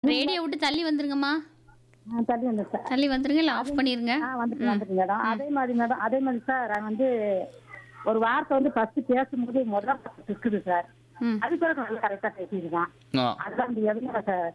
Radio விட்டு தள்ளி வந்துருங்கம்மா ஆ, தள்ளி வந்து சார் தள்ளி வந்துருங்க இல்லை ஆஃப் பண்ணிருங்க ஆ வந்துட்டு வந்துட்டு மேடம் அதே மாதிரி மேடம் அதே மாதிரி சார் நான் வந்து ஒரு வார்த்தை வந்து ஃபர்ஸ்ட் பேசும்போது முதல்ல இருக்குது சார் ம் அது பிறகு நல்லா கரெக்டாக பேசியிருக்கான் ஆ அதுதான் இந்த எதுனா சார்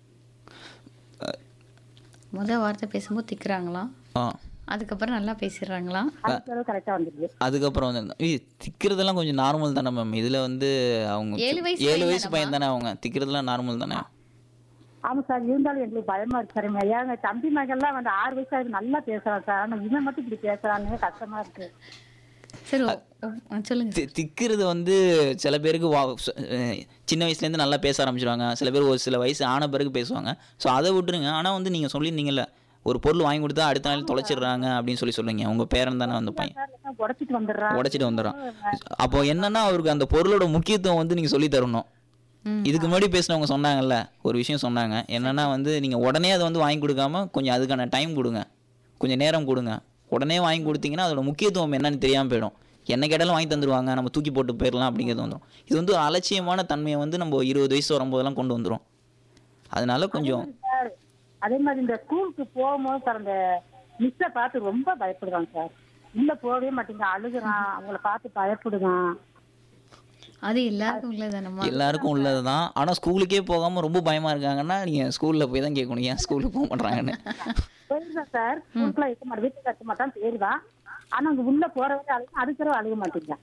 முத வார்த்தை பேசும்போது திக்குறாங்களாம் ஆ அதுக்கப்புறம் நல்லா பேசிடுறாங்களாம் அது பிறகு கரெக்டாக வந்துருக்கு அதுக்கப்புறம் வந்து ஏய், திக்கிறதெல்லாம் கொஞ்சம் நார்மல் தானே மேம் இதில் வந்து அவங்க ஏழு வயசு ஏழு பையன் வயசு பையன் தானே அவங்க திக்கிறதுலாம் நார்மல் தானே ஆமா சார் இருந்தாலும் எங்களுக்கு பயமா இருக்கு சார் ஏங்க தம்பி மகன்லாம் வந்து ஆறு வயசு ஆகுது நல்லா பேசுறான் சார் ஆனா இவன் மட்டும் இப்படி பேசுறான்னு கஷ்டமா இருக்கு சரி ஓ- ஓ, ஆ, சொல்லுங்க தி- திக்கிறது வந்து சில பேருக்கு வா ச- அஹ் சின்ன வயசுலேருந்து நல்லா பேச ஆரம்பிச்சிருவாங்க சில பேர் ஒரு சில வயசு ஆன பிறகு பேசுவாங்க ஸோ அதை விட்டுருங்க ஆனால் வந்து நீங்கள் சொல்லியிருந்தீங்கல்ல ஒரு பொருள் வாங்கி கொடுத்தா அடுத்த நாள் தொலைச்சிடுறாங்க அப்படின்னு சொல்லி சொல்லுங்க உங்கள் பேரன் தானே அந்த பையன் சார் உடச்சிட்டு வந்துடுறான் உடைச்சிட்டு வந்துடுறான் அப்போ என்னன்னா அவருக்கு அந்த பொருளோட முக்கியத்துவம் வந்து நீங்கள் சொல்லி தரணும் ம். இதுக்கு முன்னாடி பேசினவங்க சொன்னாங்கல்ல ஒரு விஷயம் சொன்னாங்க என்னன்னா வந்து நீங்கள் உடனே அதை வந்து வாங்கி கொடுக்காம கொஞ்சம் அதுக்கான டைம் கொடுங்க கொஞ்சம் நேரம் கொடுங்க உடனே வாங்கி கொடுத்தீங்கன்னா அதோட முக்கியத்துவம் என்னன்னு தெரியாமல் போயிடும் என்ன கேட்டாலும் வாங்கி தந்துருவாங்க நம்ம தூக்கி போட்டு போயிடலாம் அப்படிங்கிறது வந்துடும் இது வந்து ஒரு அலட்சியமான தன்மையை வந்து நம்ம இருபது வயசு வரும்போதெல்லாம் கொண்டு வந்துடும் அதனால கொஞ்சம் சார் அதே மாதிரி இந்த ஸ்கூலுக்கு போகும்போது சார் அந்த மிஸ்ஸை பார்த்து ரொம்ப பயப்படுவான் சார் உள்ள போகவே மாட்டேங்க அழுகுறான் அவங்கள பார்த்து பயப்படுவான் அது எல்லாருக்கும் உள்ளதானம்மா எல்லாருக்கும் உள்ளது தான் ஆனால் ஸ்கூலுக்கே போகாமல் ரொம்ப பயமாக இருக்காங்கன்னா நீங்கள் ஸ்கூலில் போய் தான் கேட்கணும் ஏன் ஸ்கூலுக்கு போக மாட்றாங்கன்னு போயிருந்தான் சார் ஸ்கூலுக்குலாம் இருக்க மாட்டேன் வீட்டுக்கு கட்ட மாட்டான் போயிருவான் ஆனா அங்க உள்ள போறவரை அழுக அதுக்கு அழுக மாட்டேங்கிறான்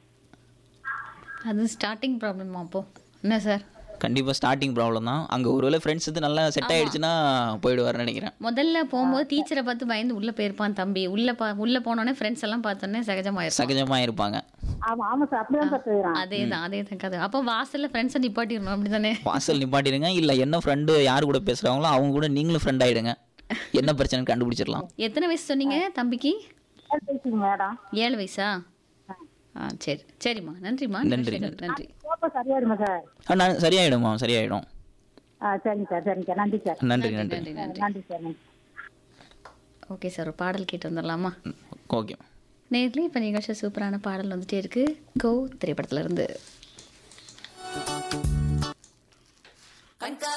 அது ஸ்டார்டிங் ப்ராப்ளமா அப்போ என்ன சார் கண்டிப்பாக ஸ்டார்டிங் ப்ராப்ளம் தான் அங்கே ஒருவேளை ஃப்ரெண்ட்ஸ் இது நல்லா செட் ஆயிடுச்சுன்னா போயிடுவாருன்னு நினைக்கிறேன் முதல்ல போகும்போது டீச்சரை பார்த்து பயந்து உள்ள போயிருப்பான் தம்பி உள்ள பா உள்ள போனோடனே ஃப்ரெண்ட்ஸ் எல்லாம் பார்த்தோன்னே சகஜமாயிருக்கும் சகஜமாக இருப்பாங்க ஆமா ஆமா சார் அப்படிதான் சார் போயிடறான் அதே தான் அதே தான் கதை அப்போ வாசல்ல ஃப்ரெண்ட்ஸை நிப்பாட்டிடணும் அப்படிதானே வாசல் நிப்பாட்டிடுங்க இல்லை என்ன ஃப்ரெண்டு யார் கூட பேசுகிறாங்களோ அவங்க கூட நீங்களும் ஃப்ரெண்ட் ஆயிடுங்க என்ன பிரச்சனைன்னு கண்டுபிடிச்சிடலாம் எத்தனை வயசு சொன்னீங்க தம்பிக்கு பேசுங்க மேடம் ஏழு வயசா ஆ சரி சரிம்மா நன்றிம்மா நன்றி, நிகழ்ச்சிகள் நன்றி போப்ப சரியாயிருமா சார் ஆ நான் சரியாயிடுமா சரியாயிடும் ஆ சரிங்க சார் சரிங்க சார் நன்றி சார் நன்றி நன்றி நன்றி நன்றி நன்றி சார் நன்றி ஓகே சார் ஒரு பாடல் கேட்டு வந்துடலாமா ஓகே நேர்லயே இப்போ நிகழ்ச்சி சூப்பரான பாடல் வந்துட்டே இருக்கு கோ திரைப்படத்துல இருந்து